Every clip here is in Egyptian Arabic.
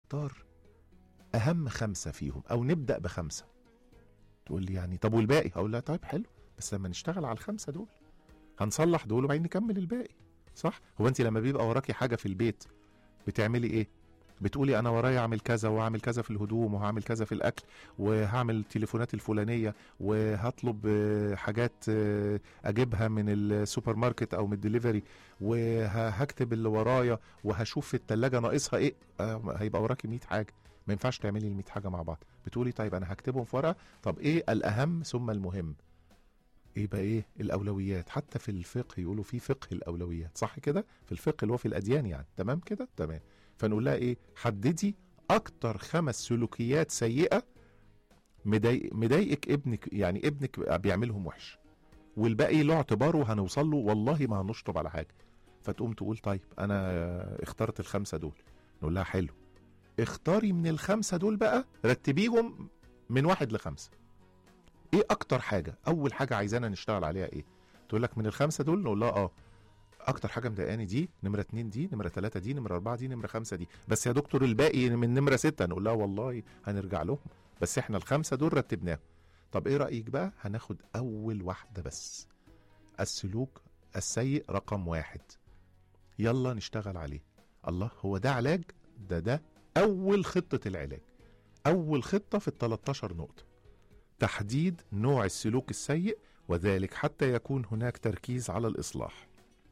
نختار اهم خمسه فيهم او نبدا بخمسه تقول لي يعني طب والباقي هقول لها طيب حلو بس لما نشتغل على الخمسه دول هنصلح دول وبعدين نكمل الباقي صح هو انت لما بيبقى وراكي حاجه في البيت بتعملي ايه بتقولي انا ورايا اعمل كذا وهعمل كذا في الهدوم وهعمل كذا في الاكل وهعمل التليفونات الفلانيه وهطلب آه، حاجات آه، اجيبها من السوبر ماركت او من الدليفري وهكتب اللي ورايا وهشوف في التلاجة ناقصها ايه آه، هيبقى وراكي 100 حاجه ما ينفعش تعملي ال 100 حاجه مع بعض بتقولي طيب انا هكتبهم في ورقه طب ايه الاهم ثم المهم يبقى ايه الاولويات حتى في الفقه يقولوا في فقه الاولويات صح كده في الفقه اللي هو في الاديان يعني تمام كده تمام فنقول لها ايه حددي اكتر خمس سلوكيات سيئه مضايق مضايقك ابنك يعني ابنك بيعملهم وحش والباقي له اعتباره هنوصل له والله ما هنشطب على حاجه فتقوم تقول طيب انا اخترت الخمسه دول نقول لها حلو اختاري من الخمسه دول بقى رتبيهم من واحد لخمسه ايه اكتر حاجه اول حاجه عايزانا نشتغل عليها ايه تقول لك من الخمسه دول نقول لها اه اكتر حاجه مضايقاني دي نمره اتنين دي نمره تلاته دي نمره اربعه دي نمره خمسه دي بس يا دكتور الباقي من نمره سته نقول لها والله هنرجع لهم بس احنا الخمسه دول رتبناهم طب ايه رايك بقى هناخد اول واحده بس السلوك السيء رقم واحد يلا نشتغل عليه الله هو ده علاج ده ده اول خطه العلاج اول خطه في ال 13 نقطه تحديد نوع السلوك السيء وذلك حتى يكون هناك تركيز على الاصلاح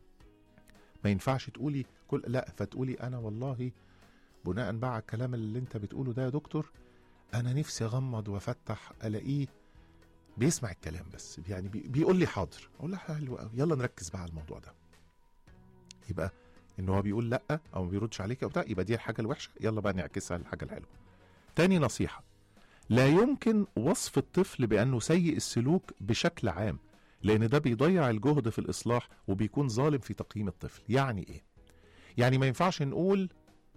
ما ينفعش تقولي كل لا فتقولي انا والله بناء بقى على الكلام اللي انت بتقوله ده يا دكتور انا نفسي اغمض وافتح الاقيه بيسمع الكلام بس يعني بي- بيقول لي حاضر اقول له حلو قوي يلا نركز بقى على الموضوع ده يبقى ان هو بيقول لا او ما بيردش عليك او بتاع يبقى دي الحاجه الوحشه يلا بقى نعكسها للحاجه الحلوه تاني نصيحه لا يمكن وصف الطفل بانه سيء السلوك بشكل عام لان ده بيضيع الجهد في الاصلاح وبيكون ظالم في تقييم الطفل يعني ايه يعني ما ينفعش نقول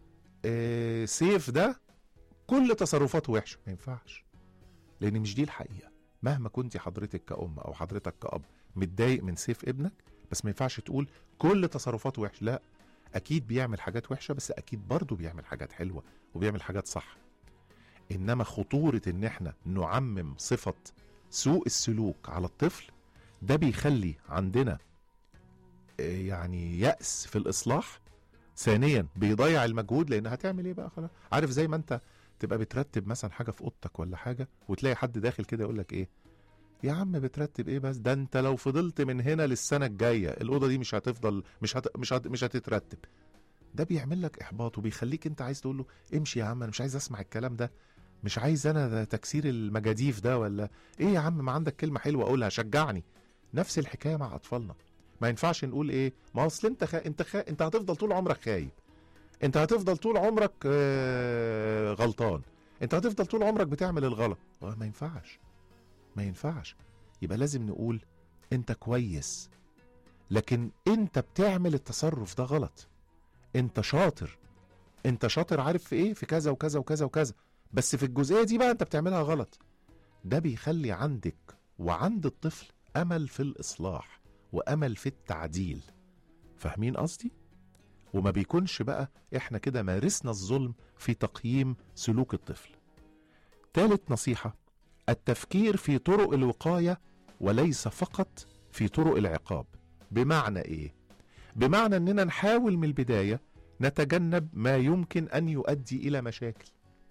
آه سيف ده كل تصرفاته وحشه ما ينفعش لان مش دي الحقيقه مهما كنت حضرتك كأم او حضرتك كأب متضايق من سيف ابنك بس ما ينفعش تقول كل تصرفاته وحشه لا اكيد بيعمل حاجات وحشه بس اكيد برضه بيعمل حاجات حلوه وبيعمل حاجات صح انما خطوره ان احنا نعمم صفه سوء السلوك على الطفل ده بيخلي عندنا آه، يعني يأس في الإصلاح ثانيا بيضيع المجهود لأن هتعمل إيه بقى خلاص عارف زي ما أنت تبقى بترتب مثلا حاجة في أوضتك ولا حاجة وتلاقي حد داخل كده يقول لك إيه يا عم بترتب ايه بس ده انت لو فضلت من هنا للسنه الجايه الاوضه دي مش هتفضل مش هت... مش هت... مش هتترتب ده بيعمل لك احباط وبيخليك انت عايز تقول له امشي يا عم انا مش عايز اسمع الكلام ده مش عايز انا ده تكسير المجاديف ده ولا ايه يا عم ما عندك كلمه حلوه اقولها شجعني نفس الحكايه مع اطفالنا ما ينفعش نقول ايه ما اصل انت خا... انت خا... انت هتفضل طول عمرك خايب انت هتفضل طول عمرك آه... غلطان انت هتفضل طول عمرك بتعمل الغلط آه، ما ينفعش ما ينفعش يبقى لازم نقول انت كويس لكن انت بتعمل التصرف ده غلط انت شاطر انت شاطر عارف في ايه في كذا وكذا وكذا وكذا بس في الجزئيه دي بقى انت بتعملها غلط ده بيخلي عندك وعند الطفل امل في الاصلاح وامل في التعديل فاهمين قصدي وما بيكونش بقى احنا كده مارسنا الظلم في تقييم سلوك الطفل تالت نصيحه التفكير في طرق الوقايه وليس فقط في طرق العقاب بمعنى ايه بمعنى اننا نحاول من البدايه نتجنب ما يمكن ان يؤدي الى مشاكل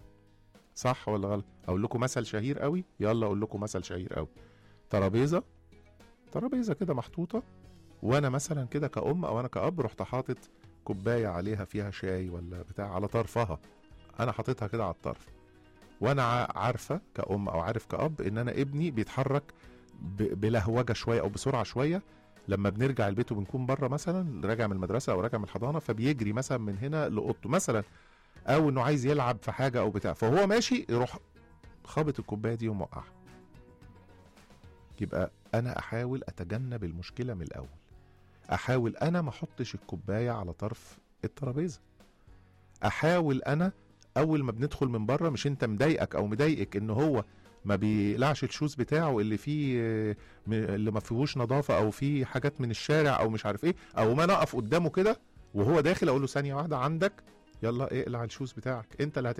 صح ولا غلط اقول لكم مثل شهير قوي يلا اقول لكم مثل شهير قوي ترابيزه ترابيزه كده محطوطه وانا مثلا كده كأم او انا كأب رحت حاطط كوبايه عليها فيها شاي ولا بتاع على طرفها انا حاططها كده على الطرف وانا ع- عارفه كأم او عارف كأب ان انا ابني بيتحرك ب- بلهوجه شويه او بسرعه شويه لما بنرجع البيت وبنكون بره مثلا راجع من المدرسه او راجع من الحضانه فبيجري مثلا من هنا لاوضته مثلا او انه عايز يلعب في حاجه او بتاع فهو ماشي يروح خابط الكوبايه دي وموقعها يبقى انا احاول اتجنب المشكله من الاول احاول انا ما احطش الكوبايه على طرف الترابيزه احاول انا اول ما بندخل من بره مش انت مضايقك او مضايقك ان هو ما بيقلعش الشوز بتاعه اللي فيه آه، م- اللي ما فيهوش نظافه او فيه حاجات من الشارع او مش عارف ايه او ما انا اقف قدامه كده وهو داخل اقول له ثانيه واحده عندك يلا اقلع الشوز بتاعك انت اللي